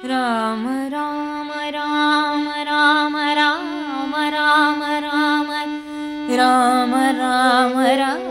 राम राम राम राम राम राम राम राम राम राम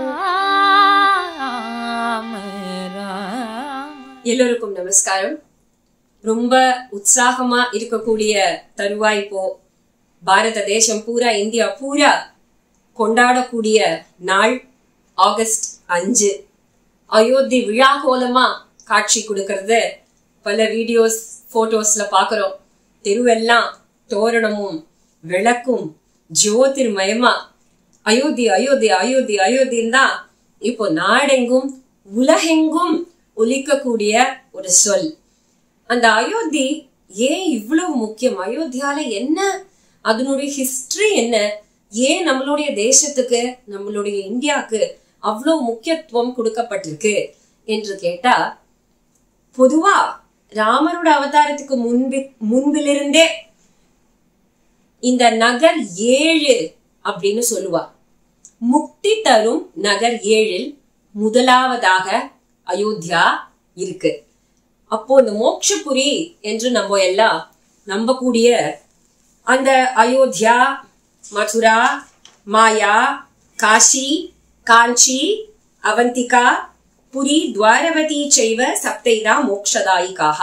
राम எல்லோருக்கும் நமஸ்காரம் ரொம்ப உற்சாகமா இருக்கக்கூடிய தருவாய் இப்போ பாரத தேசம் பூரா இந்தியா பூரா கொண்டாடக்கூடிய நாள் ஆகஸ்ட் அஞ்சு அயோத்தி விழா கோலமா காட்சி கொடுக்கறத பல வீடியோஸ் போட்டோஸ்ல பாக்குறோம் தெருவெல்லாம் தோரணமும் விளக்கும் ஜோதிர்மயமா அயோத்தி அயோத்தி அயோத்தி அயோத்தின்னு தான் இப்போ நாடெங்கும் உலகெங்கும் ஒலிக்கக்கூடிய ஒரு சொல் அந்த அயோத்தி ஏன் இவ்வளவு முக்கியம் அயோத்தியால என்ன அதனுடைய ஹிஸ்டரி என்ன ஏன் நம்மளுடைய தேசத்துக்கு நம்மளுடைய இந்தியாவுக்கு அவ்வளவு முக்கியத்துவம் கொடுக்கப்பட்டிருக்கு என்று கேட்டா பொதுவா ராமரோட அவதாரத்துக்கு முன்பு முன்பிலிருந்தே இந்த நகர் ஏழு அப்படின்னு சொல்லுவா முக்தி தரும் நகர் ஏழில் முதலாவதாக அயோத்தியா இருக்கு அப்போ இந்த மோட்சபுரி என்று நம்ம எல்லாம் நம்பக்கூடிய அந்த அயோத்தியா மதுரா மாயா காஷி காஞ்சி அவந்திகா புரி துவாரவதி செய்வ சப்தைதா மோக்ஷதாயிகாக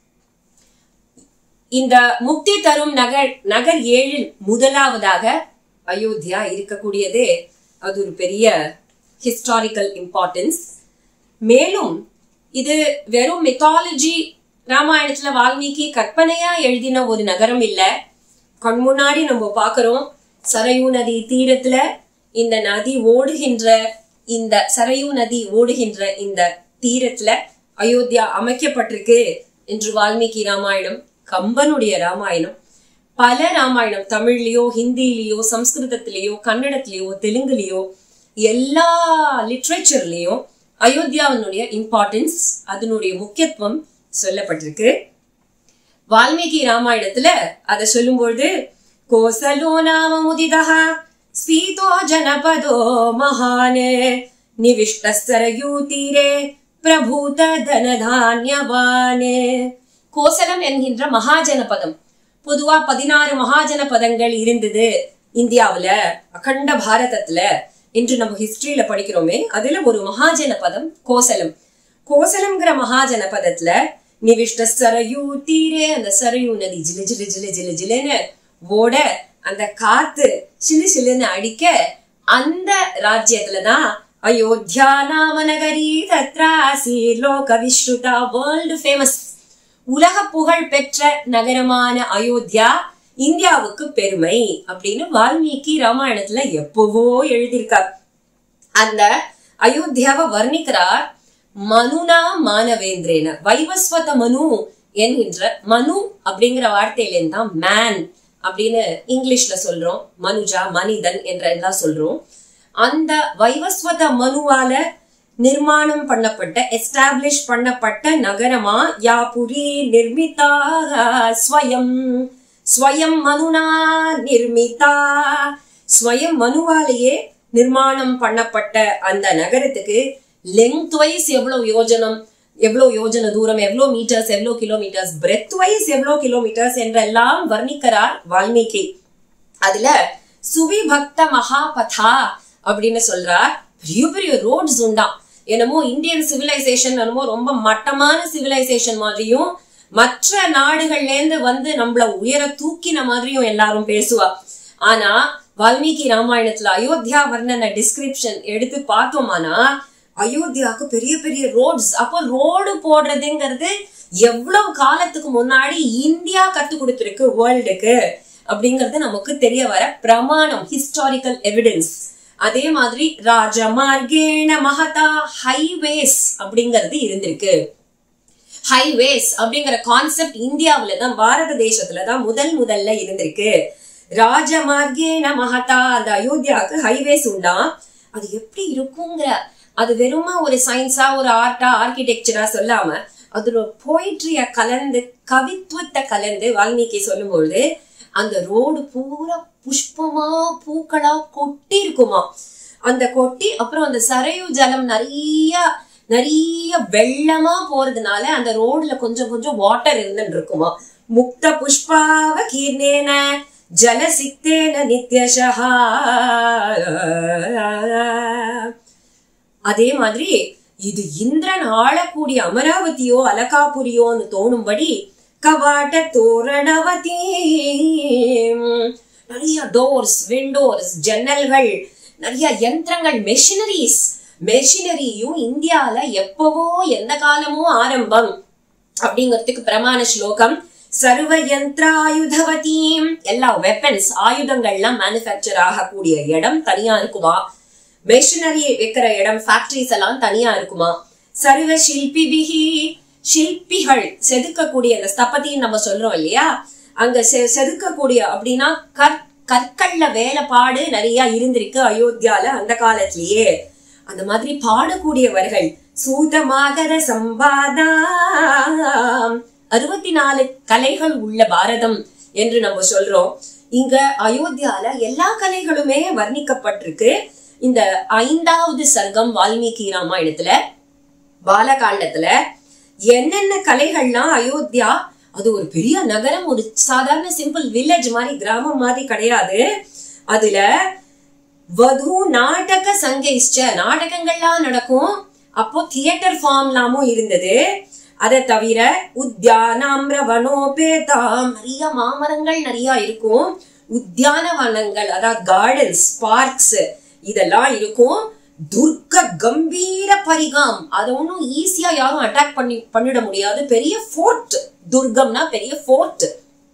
இந்த முக்தி தரும் நகர் நகர் ஏழில் முதலாவதாக அயோத்தியா இருக்கக்கூடியதே அது ஒரு பெரிய ஹிஸ்டாரிக்கல் இம்பார்ட்டன்ஸ் மேலும் இது வெறும் மித்தாலஜி ராமாயணத்துல வால்மீகி கற்பனையா எழுதின ஒரு நகரம் இல்ல கண் முன்னாடி நம்ம பாக்குறோம் சரையூ நதி தீரத்துல இந்த நதி ஓடுகின்ற இந்த சரையூ நதி ஓடுகின்ற இந்த தீரத்துல அயோத்தியா அமைக்கப்பட்டிருக்கு என்று வால்மீகி ராமாயணம் கம்பனுடைய ராமாயணம் பல ராமாயணம் தமிழ்லயோ ஹிந்திலயோ சம்ஸ்கிருதத்திலேயோ கன்னடத்திலேயோ தெலுங்குலயோ எல்லா லிட்ரேச்சர்லயும் அயோத்தியாவினுடைய இம்பார்ட்டன்ஸ் அதனுடைய முக்கியத்துவம் சொல்லப்பட்டிருக்கு வால்மீகி ராமாயணத்துல அத சொல்லும்பொழுது கோசலோ நாம முதிதா ஸ்பீதோ ஜனபதோ மகானே நிவிஷ்ட சரயூ தீரே பிரபூத தனதான்யவானே கோசலம் என்கின்ற மகாஜனபதம் பொதுவா பதினாறு மகாஜனபதங்கள் இருந்தது இந்தியாவுல அகண்ட பாரதத்துல என்று நம்ம ஹிஸ்டரியில படிக்கிறோமே அதுல ஒரு மகாஜனபதம் கோசலம் கோசலம்ங்கிற மகாஜனபதத்துல நிவிஷ்ட சரயூ தீரே அந்த சரயூ நதி ஜிலு ஜிலு ஜிலு ஜிலு ஜிலுன்னு ஓட அந்த காத்து சிலு சிலுன்னு அடிக்க அந்த ராஜ்யத்துலதான் அயோத்தியா நாம நகரி தத்ராசி லோக விஸ்ருதா வேர்ல்டு ஃபேமஸ் உலக புகழ் பெற்ற நகரமான அயோத்தியா இந்தியாவுக்கு பெருமை அப்படின்னு வால்மீகி ராமாயணத்துல எப்பவோ எழுதியிருக்கார் அந்த அயோத்தியாவை வர்ணிக்கிறார் மனுனா மானவேந்திரேன வைவஸ்வத மனு என்கின்ற மனு அப்படிங்கிற வார்த்தையிலேருந்து தான் மேன் அப்படின்னு இங்கிலீஷ்ல சொல்றோம் மனுஜா மனிதன் என்ற எல்லாம் சொல்றோம் அந்த வைவஸ்வத மனுவால நிர்மாணம் பண்ணப்பட்ட எஸ்டாப்ளிஷ் பண்ணப்பட்ட நகரமா யாபுரி நிர்மிதாக ஸ்வயம் ஸ்வயம் மனுனா நிர்மிதா ஸ்வயம் மனுவாலேயே நிர்மாணம் பண்ணப்பட்ட அந்த நகரத்துக்கு லெங்த் வைஸ் எவ்வளவு யோஜனம் எவ்வளவு யோஜன தூரம் எவ்வளவு மீட்டர்ஸ் எவ்வளவு கிலோமீட்டர்ஸ் பிரெத் வைஸ் எவ்வளவு கிலோமீட்டர்ஸ் என்றெல்லாம் வர்ணிக்கிறார் வால்மீகி அதுல சுவிபக்த மகாபதா அப்படின்னு சொல்றார் பெரிய பெரிய ரோட்ஸ் உண்டாம் என்னமோ இந்தியன் சிவிலைசேஷன் என்னமோ ரொம்ப மட்டமான சிவிலைசேஷன் மாதிரியும் மற்ற நாடுகள்ல இருந்து வந்து நம்மள உயர தூக்கின மாதிரியும் எல்லாரும் பேசுவா ஆனா வால்மீகி ராமாயணத்துல அயோத்தியா வர்ணன டிஸ்கிரிப்ஷன் எடுத்து பார்த்தோமானா அயோத்தியாவுக்கு பெரிய பெரிய ரோட்ஸ் அப்போ ரோடு போடுறதுங்கிறது எவ்வளவு காலத்துக்கு முன்னாடி இந்தியா கத்து கொடுத்துருக்கு வேர்ல்டுக்கு அப்படிங்கறது நமக்கு தெரிய வர பிரமாணம் ஹிஸ்டாரிக்கல் எவிடன்ஸ் அதே மாதிரி ராஜமார்கேண மகதா ஹைவேஸ் அப்படிங்கிறது இருந்திருக்கு ஹைவேஸ் அப்படிங்கிற கான்செப்ட் இந்தியாவில தான் பாரத தேசத்துல தான் முதல் முதல்ல இருந்திருக்கு ராஜமார்கேண மகதா அந்த அயோத்தியாவுக்கு ஹைவேஸ் உண்டா அது எப்படி இருக்குங்கிற அது வெறுமா ஒரு சயின்ஸா ஒரு ஆர்ட்டா ஆர்கிடெக்சரா சொல்லாம அதோட போயிட்ரிய கலந்து கவித்துவத்தை கலந்து வால்மீகி சொல்லும்பொழுது அந்த ரோடு பூரா புஷ்பமா பூக்களா கொட்டி இருக்குமா அந்த கொட்டி அப்புறம் அந்த சரையு ஜலம் நிறைய நிறைய வெள்ளமா போறதுனால அந்த ரோட்ல கொஞ்சம் கொஞ்சம் வாட்டர் இருந்துட்டு இருக்குமா முக்த புஷ்பாவ கீர்ணேன ஜலசித்தேன நித்யஷஹா அதே மாதிரி இது இந்திரன் ஆளக்கூடிய அமராவதியோ அலகாபுரியோன்னு தோணும்படி கவாட்ட தோரணவதி நிறைய டோர்ஸ் விண்டோர்ஸ் ஜன்னல்கள் நிறைய யந்திரங்கள் மெஷினரிஸ் மெஷினரியும் இந்தியால எப்பவோ எந்த காலமோ ஆரம்பம் அப்படிங்கிறதுக்கு பிரமாண ஸ்லோகம் சர்வ யந்திராயுதவதீம் எல்லா வெப்பன்ஸ் ஆயுதங்கள்லாம் மேனுஃபேக்சர் ஆகக்கூடிய இடம் தனியா இருக்குமா மெஷினரி வைக்கிற இடம் ஃபேக்டரிஸ் எல்லாம் தனியா இருக்குமா சர்வ சில்பிபிகி சில்பிகள் செதுக்கக்கூடிய அந்த ஸ்தபதின்னு நம்ம சொல்றோம் இல்லையா அங்க செ- செதுக்கக்கூடிய அப்படின்னா கற் கற்கள்ல வேலைப்பாடு நிறைய இருந்திருக்கு அயோத்தியால அந்த காலத்திலேயே அந்த மாதிரி பாடக்கூடியவர்கள் சூதமாகர சம்பாதாம் அறுபத்தி நாலு கலைகள் உள்ள பாரதம் என்று நம்ம சொல்றோம் இங்க அயோத்தியால எல்லா கலைகளுமே வர்ணிக்கப்பட்டிருக்கு இந்த ஐந்தாவது சர்க்கம் வால்மீகி ராமாயணத்துல பாலகாண்டத்துல என்னென்ன கலைகள்லாம் அயோத்தியா அது ஒரு பெரிய நகரம் ஒரு சாதாரண சிம்பிள் வில்லேஜ் மாதிரி கிராமம் மாதிரி கிடையாது அதுல வது நாடக சங்கைஷ்ட நாடகங்கள்லாம் நடக்கும் அப்போ தியேட்டர் ஃபார்ம்லாமும் இருந்தது அதை தவிர உத்தியானாம்ர வனோபேதாம் நிறைய மாமரங்கள் நிறைய இருக்கும் உத்தியானவனங்கள் அதாவது கார்டன்ஸ் பார்க்ஸ் இதெல்லாம் இருக்கும் துர்க்க கம்பீர பரிகாம் அது ஒன்றும் ஈஸியா யாரும் அட்டாக் பண்ணி பண்ணிட முடியாது பெரிய ஃபோர்ட் துர்கம்னா பெரிய ஃபோர்ட்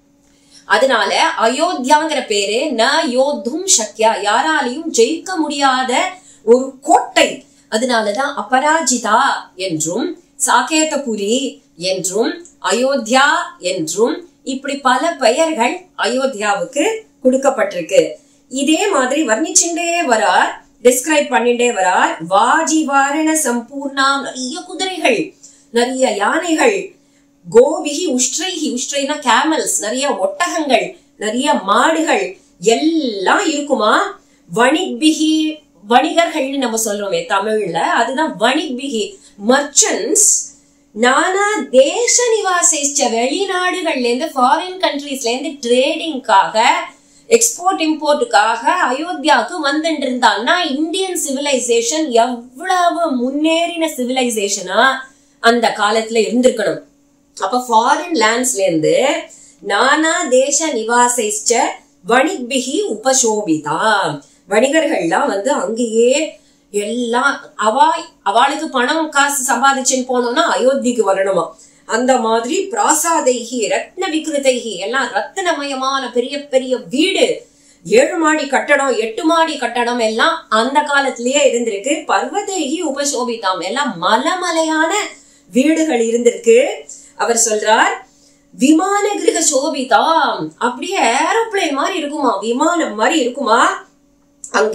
அதனால அயோத்தியாங்கிற பேரு ந யோத்தும் சக்யா யாராலையும் ஜெயிக்க முடியாத ஒரு கோட்டை அதனாலதான் அபராஜிதா என்றும் சாகேதபுரி என்றும் அயோத்தியா என்றும் இப்படி பல பெயர்கள் அயோத்தியாவுக்கு கொடுக்கப்பட்டிருக்கு இதே மாதிரி வர்ணிச்சுட்டே வரார் டிஸ்கிரைப் பண்ணிட்டே வரார் வாஜிவாரண சம்பூர்ணாம் நிறைய குதிரைகள் நிறைய யானைகள் கோபிகி உஷ்ட்ரைகி உஷ்ட்ரைனா கேமல்ஸ் நிறைய ஒட்டகங்கள் நிறைய மாடுகள் எல்லாம் இருக்குமா வணிக்பிகி வணிகர்கள்னு நம்ம சொல்றோமே தமிழ்ல அதுதான் வணிக்பிகி மர்ச்சன்ட்ஸ் நானா தேச நிவாசிச்ச வெளிநாடுகள்ல இருந்து ஃபாரின் கண்ட்ரீஸ்ல இருந்து ட்ரேடிங்காக எக்ஸ்போர்ட் இம்போர்ட்டுக்காக அயோத்தியாவுக்கு வந்துட்டு இருந்தான்னா இந்தியன் சிவிலைசேஷன் எவ்வளவு முன்னேறின சிவிலைசேஷனா அந்த காலத்துல இருந்திருக்கணும் அப்ப ஃபாரின் லேண்ட்ஸ்ல இருந்து நானா தேச நிவாசிச்ச வணிக்பிகி உபசோபிதா வணிகர்கள்லாம் வந்து அங்கேயே எல்லாம் அவா அவளுக்கு பணம் காசு சம்பாதிச்சுன்னு போனோம்னா அயோத்திக்கு வரணுமா அந்த மாதிரி பிராசாதைகி ரத்ன விகிருதைகி எல்லாம் ரத்தினமயமான பெரிய பெரிய வீடு ஏழு மாடி கட்டடம் எட்டு மாடி கட்டடம் எல்லாம் அந்த காலத்திலேயே இருந்திருக்கு பர்வதேகி உபசோபிதாம் எல்லாம் மலமலையான வீடுகள் இருந்திருக்கு அவர் சொல்றார் விமான கிரக சோபிதாம் அப்படியே ஏரோப்ளேன் மாதிரி இருக்குமா விமானம் மாதிரி இருக்குமா அங்க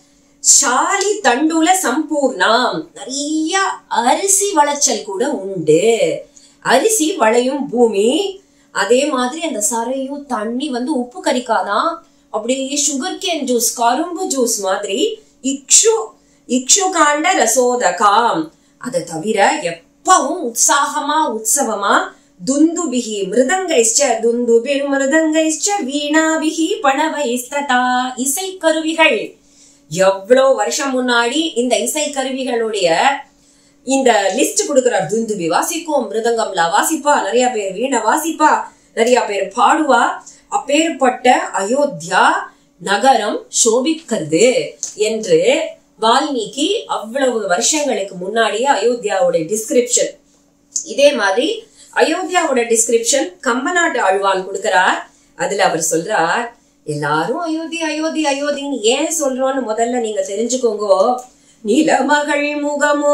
ஷாலி தண்டுல சம்பூர்ணம் நிறைய அரிசி விளைச்சல் கூட உண்டு அரிசி விளையும் பூமி அதே மாதிரி அந்த சரையும் தண்ணி வந்து உப்பு கறிக்காதான் அப்படியே சுகர் கேன் ஜூஸ் கரும்பு ஜூஸ் மாதிரி இக்ஷு இக்ஷு காண்ட ரசோதகாம் அதை தவிர எப்பவும் உற்சாகமா உற்சவமா துந்துபிகி மிருதங்கைச்ச துந்துபிர் மிருதங்கைச்ச வீணாபிகி பணவைஸ்ததா இசை கருவிகள் எவ்வளோ வருஷம் முன்னாடி இந்த இசை கருவிகளுடைய இந்த லிஸ்ட் கொடுக்கிறார் துந்துபி வாசிக்கும் மிருதங்கம்ல வாசிப்பா நிறைய பேர் வீணை வாசிப்பா நிறைய பேர் பாடுவா அப்பேற்பட்ட அயோத்தியா நகரம் சோபிக்கிறது என்று வால்மீகி அவ்வளவு வருஷங்களுக்கு முன்னாடியே அயோத்தியாவோட டிஸ்கிரிப்ஷன் இதே மாதிரி அயோத்தியாவோட டிஸ்கிரிப்ஷன் கம்பநாட்டு ஆழ்வான் கொடுக்கிறார் அதுல அவர் சொல்றார் எல்லாரும் அயோத்தி அயோத்தி அயோத்தின்னு ஏன் சொல்றோம்னு முதல்ல நீங்க தெரிஞ்சுக்கோங்க நிலமகள் முகமோ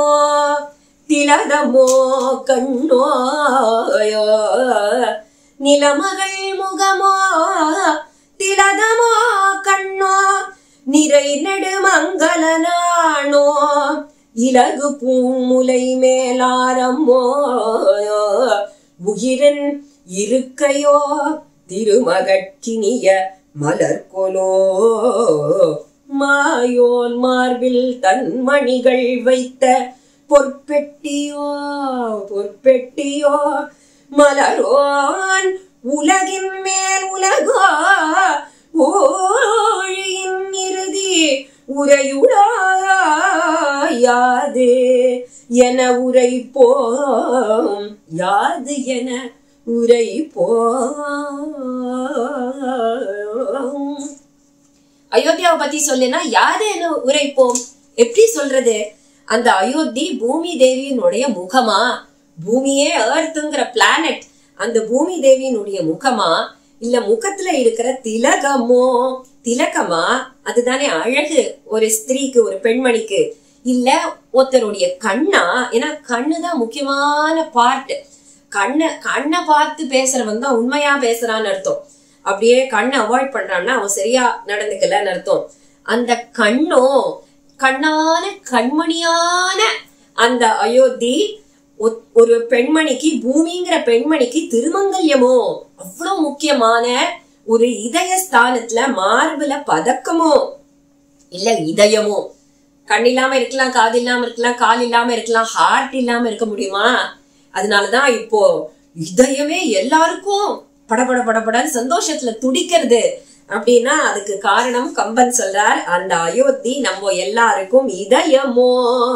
திலதமோ கண்ணோயோ நிலமகள் முகமோ திலதமோ கண்ணோ நிறை நெடுமங்கல நாணோ இலகு பூமுலை மேலாரம்மோ உயிரன் இருக்கையோ திருமகட்கினிய மலர்கொலோ மாயோன் மார்பில் தன்மணிகள் வைத்த பொற்பெட்டியோ பொற்பெட்டியோ மலரோன் உலகின் மேல் உலகோ ஓழியின் இறுதி உரையுடாயாது என உரைப்போம் யாது என உரைப்போம் அயோத்தியாவை பத்தி சொல்லுனா யாரு என்ன உரைப்போம் எப்படி சொல்றது அந்த அயோத்தி பூமி தேவியினுடைய முகமா பூமியே ஏர்த்துங்கிற பிளானட் அந்த பூமி தேவியினுடைய முகமா இல்ல முகத்துல இருக்கிற திலகமோ திலகமா அதுதானே அழகு ஒரு ஸ்திரீக்கு ஒரு பெண்மணிக்கு இல்ல ஒருத்தருடைய கண்ணா ஏன்னா கண்ணுதான் முக்கியமான பார்ட் கண்ணை கண்ணை பார்த்து பேசுறவன் தான் உண்மையா பேசுறான்னு அர்த்தம் அப்படியே கண்ணை அவாய்ட் பண்றான்னா அவன் சரியா நடந்துக்கலன்னு அர்த்தம் அந்த கண்ணோ கண்ணான கண்மணியான அந்த அயோத்தி ஒ- ஒரு பெண்மணிக்கு பூமிங்கிற பெண்மணிக்கு திருமங்கல்யமோ அவ்வளவு முக்கியமான ஒரு இதய ஸ்தானத்துல மார்புல பதக்கமோ இல்ல இதயமோ கண் இல்லாம இருக்கலாம் காது இல்லாம இருக்கலாம் கால் இல்லாம இருக்கலாம் ஹார்ட் இல்லாம இருக்க முடியுமா அதனாலதான் இப்போ இதயமே எல்லாருக்கும் படபட படபடன்னு சந்தோஷத்துல துடிக்கிறது அப்படின்னா அதுக்கு காரணம் கம்பன் சொல்றார் அந்த அயோத்தி நம்ம எல்லாருக்கும் இதயமோ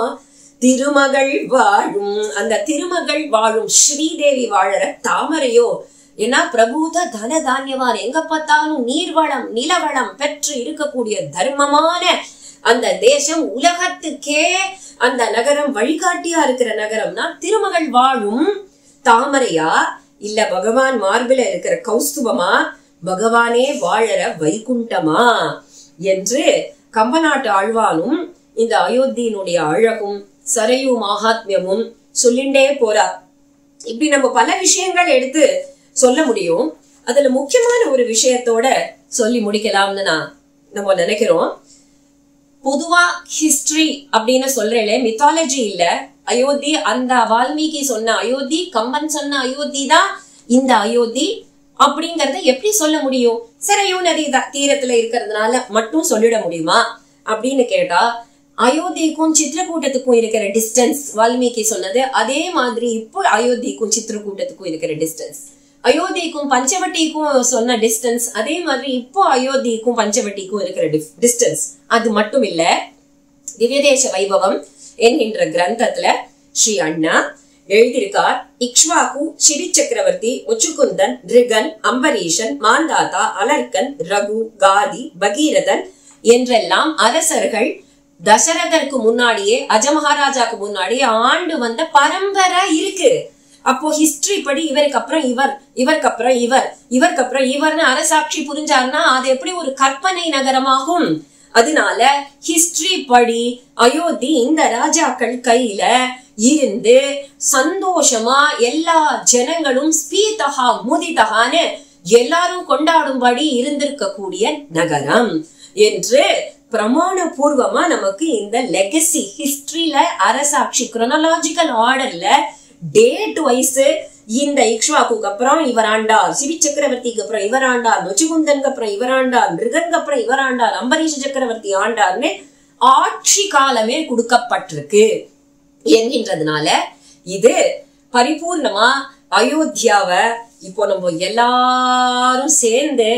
திருமகள் வாழும் அந்த திருமகள் வாழும் ஸ்ரீதேவி வாழற தாமரையோ ஏன்னா பிரபூத தன தானியவான் எங்க பார்த்தாலும் நீர்வளம் நிலவளம் பெற்று இருக்கக்கூடிய தர்மமான அந்த தேசம் உலகத்துக்கே அந்த நகரம் வழிகாட்டியா இருக்கிற நகரம்னா திருமகள் வாழும் தாமரையா இல்ல பகவான் மார்பில இருக்கிற கௌஸ்துபமா பகவானே வாழற வைகுண்டமா என்று கம்பநாட்டு ஆழ்வானும் இந்த அயோத்தியினுடைய அழகும் சரையு மகாத்மியமும் சொல்லிண்டே போறார் இப்படி நம்ம பல விஷயங்கள் எடுத்து சொல்ல முடியும் அதுல முக்கியமான ஒரு விஷயத்தோட சொல்லி முடிக்கலாம்னு நான் நம்ம நினைக்கிறோம் பொதுவா ஹிஸ்டரி அப்படின்னு சொல்றேன் மித்தாலஜி இல்ல அயோத்தி அந்த வால்மீகி சொன்ன அயோத்தி கம்பன் சொன்ன அயோத்தி தான் இந்த அயோத்தி அப்படிங்கறத எப்படி சொல்ல முடியும் சரையோ நதி த- தீரத்துல இருக்கிறதுனால மட்டும் சொல்லிட முடியுமா அப்படின்னு கேட்டா அயோத்திக்கும் சித்திரக்கூட்டத்துக்கும் இருக்கிற டிஸ்டன்ஸ் வால்மீகி சொன்னது அதே மாதிரி இப்போ அயோத்திக்கும் சித்திரக்கூட்டத்துக்கும் இருக்கிற டிஸ்டன்ஸ் அயோத்திக்கும் பஞ்சவட்டிக்கும் சொன்ன டிஸ்டன்ஸ் அதே மாதிரி இப்போ அயோத்திக்கும் பஞ்சவட்டிக்கும் இருக்கிற டிஸ்டன்ஸ் அது மட்டும் இல்ல திவ்யதேச வைபவம் என்கின்ற கிரந்தத்துல ஸ்ரீ அண்ணா எழுதியிருக்கார் இக்ஷ்வாகு சிரி சக்கரவர்த்தி முச்சுக்குந்தன் ரிகன் அம்பரீஷன் மாந்தாதா அலர்கன் ரகு காதி பகீரதன் என்றெல்லாம் அரசர்கள் தசரதற்கு முன்னாடியே அஜமகாராஜாக்கு முன்னாடியே ஆண்டு வந்த பரம்பரை இருக்கு அப்போ ஹிஸ்டரி படி இவருக்கு அப்புறம் இவர் இவருக்கு அப்புறம் இவர் இவருக்கு அப்புறம் இவர்னு அரசாட்சி புரிஞ்சாருன்னா அது எப்படி ஒரு கற்பனை நகரமாகும் அதனால ஹிஸ்டரி படி அயோத்தி இந்த ராஜாக்கள் கையில இருந்து சந்தோஷமா எல்லா ஜனங்களும் ஸ்பீதகா முதிதகான்னு எல்லாரும் கொண்டாடும்படி இருந்திருக்கக்கூடிய நகரம் என்று பிரமாண பூர்வமா நமக்கு இந்த லெகசி ஹிஸ்டரியில அரசாட்சி குரோனலாஜிக்கல் ஆர்டர்ல டேட் வைஸ் இந்த இக்ஷ்வாக்குக்கு அப்புறம் இவர் ஆண்டார் சிவி சக்கரவர்த்திக்கு அப்புறம் இவர் ஆண்டார் நொச்சுகுந்தனுக்கு அப்புறம் இவர் ஆண்டார் மிருகனுக்கு அப்புறம் இவர் ஆண்டார் அம்பரீஷ சக்கரவர்த்தி ஆண்டார்னு ஆட்சி காலமே கொடுக்கப்பட்டிருக்கு என்கின்றதுனால இது பரிபூர்ணமா அயோத்தியாவை இப்போ நம்ம எல்லாரும் சேர்ந்து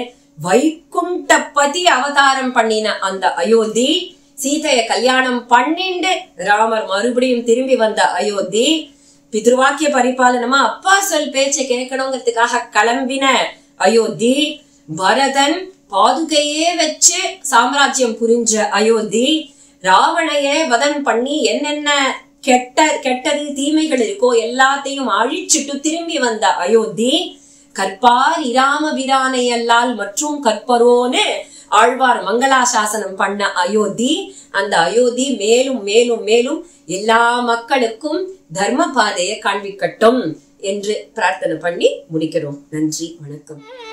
வைகுண்டபதி அவதாரம் பண்ணின அந்த அயோத்தி சீதைய கல்யாணம் பண்ணிண்டு ராமர் மறுபடியும் திரும்பி வந்த அயோத்தி பித்ருவாக்கிய பரிபாலனமா அப்பா சொல் பேச்ச கேட்கணுங்கிறதுக்காக கிளம்பின அயோத்தி பரதன் பாதுகையே வச்சு சாம்ராஜ்யம் புரிஞ்ச அயோத்தி ராவணையே வதம் பண்ணி என்னென்ன கெட்ட கெட்டது தீமைகள் இருக்கோ எல்லாத்தையும் அழிச்சிட்டு திரும்பி வந்த அயோத்தி கற்பார் இராம விரானையல்லால் மற்றும் கற்பரோன்னு ஆழ்வார் மங்களாசாசனம் பண்ண அயோத்தி அந்த அயோத்தி மேலும் மேலும் மேலும் எல்லா மக்களுக்கும் தர்ம பாதையை காண்பிக்கட்டும் என்று பிரார்த்தனை பண்ணி முடிக்கிறோம் நன்றி வணக்கம்